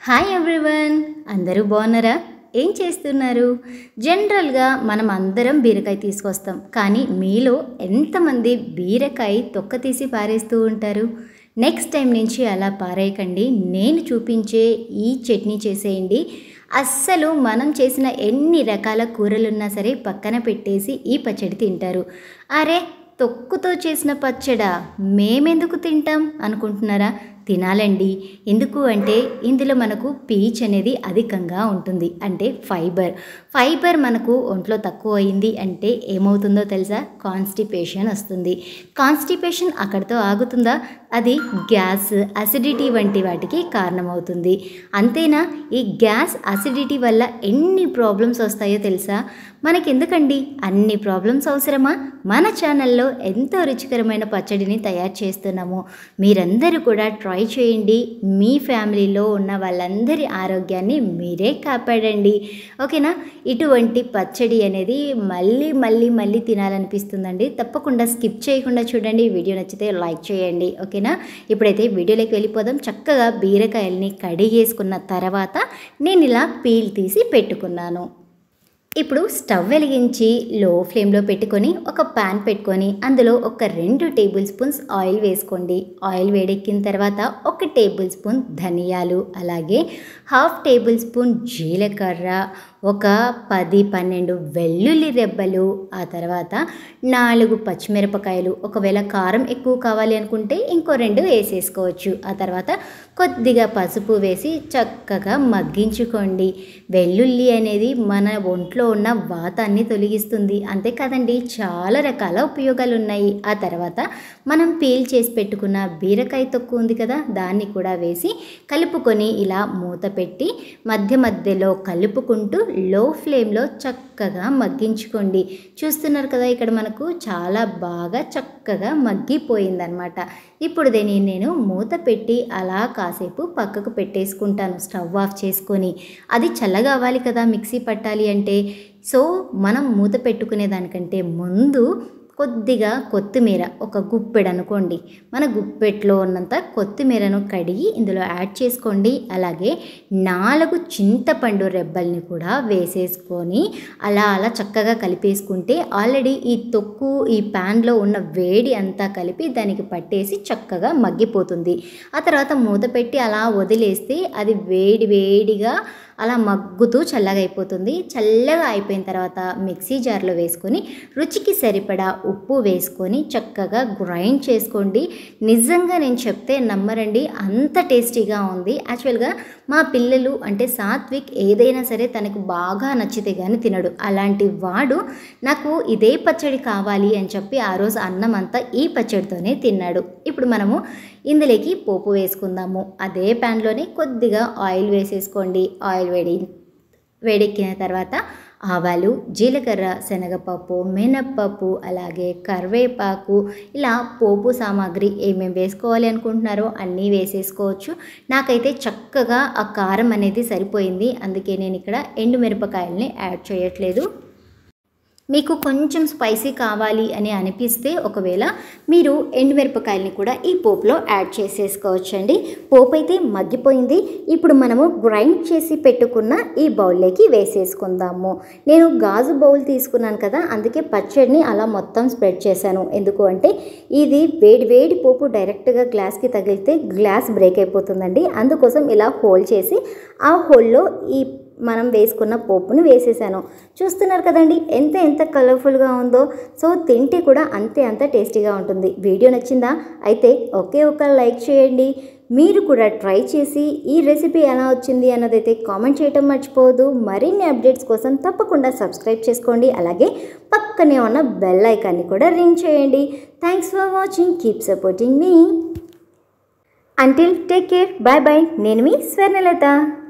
hi everyone అందరూ బాగున్నారా ఏం చేస్తున్నారు జనరల్గా మనం అందరం బీరకాయ తీసుకొస్తాం కానీ మీలో ఎంతమంది బీరకాయ తొక్క తీసి పారేస్తూ ఉంటారు నెక్స్ట్ టైం నుంచి అలా పారేయకండి నేను చూపించే ఈ చట్నీ చేసేయండి అస్సలు మనం చేసిన ఎన్ని రకాల కూరలున్నా సరే పక్కన పెట్టేసి ఈ పచ్చడి తింటారు అరే తొక్కుతో చేసిన పచ్చడా మేమెందుకు తింటాం అనుకుంటున్నారా తినాలండి ఎందుకు అంటే ఇందులో మనకు పీచ్ అనేది అధికంగా ఉంటుంది అంటే ఫైబర్ ఫైబర్ మనకు ఒంట్లో తక్కువ అయింది అంటే ఏమవుతుందో తెలుసా కాన్స్టిపేషన్ వస్తుంది కాన్స్టిపేషన్ అక్కడితో ఆగుతుందా అది గ్యాస్ అసిడిటీ వంటి వాటికి కారణమవుతుంది అంతేనా ఈ గ్యాస్ అసిడిటీ వల్ల ఎన్ని ప్రాబ్లమ్స్ వస్తాయో తెలుసా మనకెందుకండి అన్ని ప్రాబ్లమ్స్ అవసరమా మన ఛానల్లో ఎంతో రుచికరమైన పచ్చడిని తయారు చేస్తున్నాము మీరందరూ కూడా ట్రై చేయండి మీ ఫ్యామిలీలో ఉన్న వాళ్ళందరి ఆరోగ్యాన్ని మీరే కాపాడండి ఓకేనా ఇటువంటి పచ్చడి అనేది మళ్ళీ మళ్ళీ మళ్ళీ తినాలనిపిస్తుందండి తప్పకుండా స్కిప్ చేయకుండా చూడండి వీడియో నచ్చితే లైక్ చేయండి ఓకేనా ఇప్పుడైతే వీడియోలోకి వెళ్ళిపోదాం చక్కగా బీరకాయల్ని కడిగేసుకున్న తర్వాత నేను ఇలా పీల్ తీసి పెట్టుకున్నాను ఇప్పుడు స్టవ్ వెలిగించి లో ఫ్లేమ్లో పెట్టుకొని ఒక ప్యాన్ పెట్టుకొని అందులో ఒక రెండు టేబుల్ స్పూన్స్ ఆయిల్ వేసుకోండి ఆయిల్ వేడెక్కిన తర్వాత ఒక టేబుల్ స్పూన్ ధనియాలు అలాగే హాఫ్ టేబుల్ స్పూన్ జీలకర్ర ఒక పది పన్నెండు వెల్లుల్లి రెబ్బలు ఆ తర్వాత నాలుగు పచ్చిమిరపకాయలు ఒకవేళ కారం ఎక్కువ కావాలి అనుకుంటే ఇంకో రెండు వేసేసుకోవచ్చు ఆ తర్వాత కొద్దిగా పసుపు వేసి చక్కగా మగ్గించుకోండి వెల్లుల్లి అనేది మన ఒంట్లో ఉన్న వాతాన్ని తొలగిస్తుంది అంతే కదండి చాలా రకాల ఉపయోగాలు ఉన్నాయి ఆ తర్వాత మనం పీల్ చేసి పెట్టుకున్న బీరకాయ తొక్కు ఉంది కదా దాన్ని కూడా వేసి కలుపుకొని ఇలా మూత పెట్టి మధ్య మధ్యలో కలుపుకుంటూ లో ఫ్లేమ్లో చక్కగా మగ్గించుకోండి చూస్తున్నారు కదా ఇక్కడ మనకు చాలా బాగా చక్కగా మగ్గిపోయిందనమాట ఇప్పుడు దీన్ని నేను మూత పెట్టి అలా కాసేపు పక్కకు పెట్టేసుకుంటాను స్టవ్ ఆఫ్ చేసుకొని అది చల్లగా అవ్వాలి కదా మిక్సీ పట్టాలి అంటే సో మనం మూత పెట్టుకునే దానికంటే ముందు కొద్దిగా కొత్తిమీర ఒక గుప్పెడు అనుకోండి మన గుప్పెట్లో ఉన్నంత కొత్తిమీరను కడిగి ఇందులో యాడ్ చేసుకోండి అలాగే నాలుగు చింతపండు రెబ్బల్ని కూడా వేసేసుకొని అలా అలా చక్కగా కలిపేసుకుంటే ఆల్రెడీ ఈ తొక్కు ఈ ప్యాన్లో ఉన్న వేడి అంతా కలిపి దానికి పట్టేసి చక్కగా మగ్గిపోతుంది ఆ తర్వాత మూత పెట్టి అలా వదిలేస్తే అది వేడి వేడిగా అలా మగ్గుతూ చల్లగా అయిపోతుంది చల్లగా అయిపోయిన తర్వాత మిక్సీ జార్లో వేసుకొని రుచికి సరిపడా ఉప్పు వేసుకొని చక్కగా గ్రైండ్ చేసుకోండి నిజంగా నేను చెప్తే నమ్మరండి అంత టేస్టీగా ఉంది యాక్చువల్గా మా పిల్లలు అంటే సాత్విక్ ఏదైనా సరే తనకు బాగా నచ్చితే కానీ తినడు అలాంటి వాడు నాకు ఇదే పచ్చడి కావాలి అని చెప్పి ఆ రోజు అన్నం అంతా ఈ పచ్చడితోనే తిన్నాడు ఇప్పుడు మనము ఇందులోకి పోపు వేసుకుందాము అదే ప్యాన్లోనే కొద్దిగా ఆయిల్ వేసేసుకోండి ఆయిల్ వేడి వేడెక్కిన తర్వాత ఆవాలు జీలకర్ర శనగపప్పు మినప్పప్పు అలాగే కరివేపాకు ఇలా పోపు సామాగ్రి ఏమేమి వేసుకోవాలి అనుకుంటున్నారో అన్నీ వేసేసుకోవచ్చు నాకైతే చక్కగా ఆ కారం అనేది సరిపోయింది అందుకే నేను ఇక్కడ ఎండు మిరపకాయల్ని యాడ్ చేయట్లేదు మీకు కొంచెం స్పైసీ కావాలి అని అనిపిస్తే ఒకవేళ మీరు ఎండుమిరపకాయలని కూడా ఈ పోపులో యాడ్ చేసేసుకోవచ్చండి పోపు అయితే మగ్గిపోయింది ఇప్పుడు మనము గ్రైండ్ చేసి పెట్టుకున్న ఈ బౌల్లోకి వేసేసుకుందాము నేను గాజు బౌల్ తీసుకున్నాను కదా అందుకే పచ్చడిని అలా మొత్తం స్ప్రెడ్ చేశాను ఎందుకు అంటే ఇది వేడి వేడి పోపు డైరెక్ట్గా గ్లాస్కి తగిలితే గ్లాస్ బ్రేక్ అయిపోతుందండి అందుకోసం ఇలా హోల్ చేసి ఆ హోల్లో ఈ మనం వేసుకున్న పోపుని వేసేసాను చూస్తున్నారు కదండి ఎంత ఎంత కలర్ఫుల్గా ఉందో సో తింటే కూడా అంతే అంత టేస్టీగా ఉంటుంది వీడియో నచ్చిందా అయితే ఒకే ఒక లైక్ చేయండి మీరు కూడా ట్రై చేసి ఈ రెసిపీ ఎలా వచ్చింది అన్నదైతే కామెంట్ చేయటం మర్చిపోవద్దు మరిన్ని అప్డేట్స్ కోసం తప్పకుండా సబ్స్క్రైబ్ చేసుకోండి అలాగే పక్కనే ఉన్న బెల్ ఐకాన్ని కూడా రింగ్ చేయండి thanks for watching keep supporting మీ until take care bye bye నేను మీ స్వర్ణలత